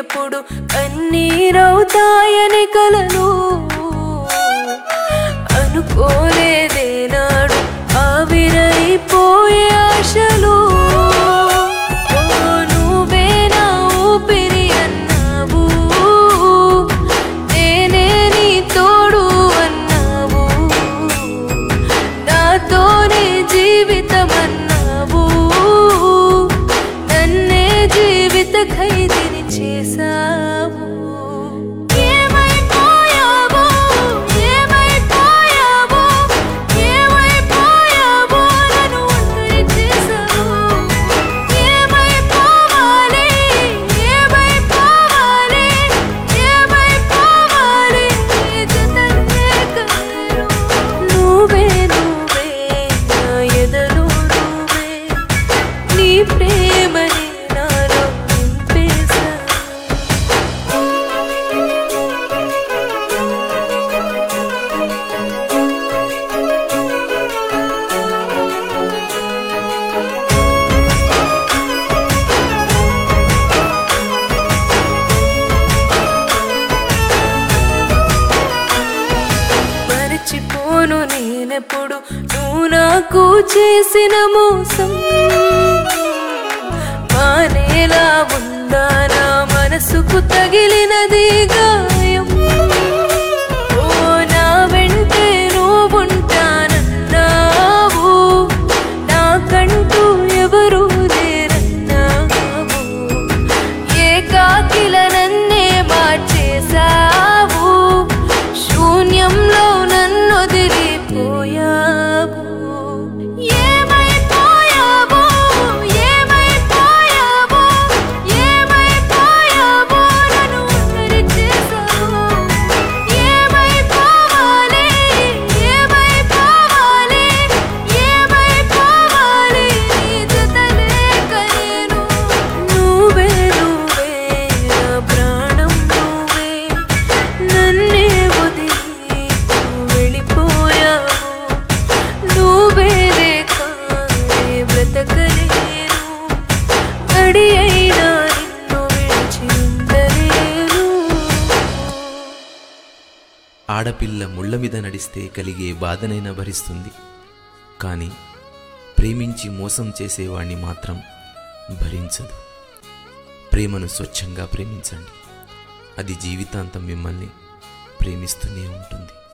లేనప్పుడు కన్నీరవుతాయని కలలు అనుకోలేదే నాడు ఆవిరైపోయే ఆశలు ఓ నువ్వే నా ఊపిరి అన్నావు నేనే నీ తోడు అన్నావు నాతోనే జీవితం అన్నావు నన్నే జీవిత ఖైదీని చేసావు ఏమైపోయావో ఏమైపోయావో ఏమైపోయావో నన్ను ఒంటరి చేసావు ఏమైపోవాలి ఏమైపోవాలి ఏమైపోవాలి నీ జతనే కలరు నువ్వే నువ్వే నా ఎదలో నువ్వే నీ ప్రేమని నాలో నింపేశావు మరచిపోను నేనెప్పుడు నువ్వు నాకు చేసిన మోసం మానేలా ఉందా నా మనసుకు తగిలినది గాయం ఓ నా వెంటే నువ్వుంటానన్నావు నాకంటూ ఎవరు లేరన్నావు ఏకాకిల నన్నే మార్చేశావు శూన్యంలో నన్ను వదిలిపోయావు ఏమైపోయావో ఏమైపోయావో ఏమైపోయావో నన్ను ఒంటరి చేసావు ఏమైపోవాలి ఏమైపోవాలి ఏమైపోవాలి నీ జతలేక నేను నువ్వే నువ్వే నా ప్రాణం నువ్వే నన్నే వదిలి నువ్వు వెళ్ళిపోయావు నువ్వే లేక నే బ్రతకలేను గడి అయినా నిన్ను విడిచి ఉండలేను ఆడపిల్ల ముళ్ళ మీద నడిస్తే కలిగే బాధనైనా భరిస్తుంది కానీ ప్రేమించి మోసం చేసేవాణ్ణి మాత్రం భరించదు ప్రేమను స్వచ్ఛంగా ప్రేమించండి అది జీవితాంతం మిమ్మల్ని ప్రేమిస్తూనే ఉంటుంది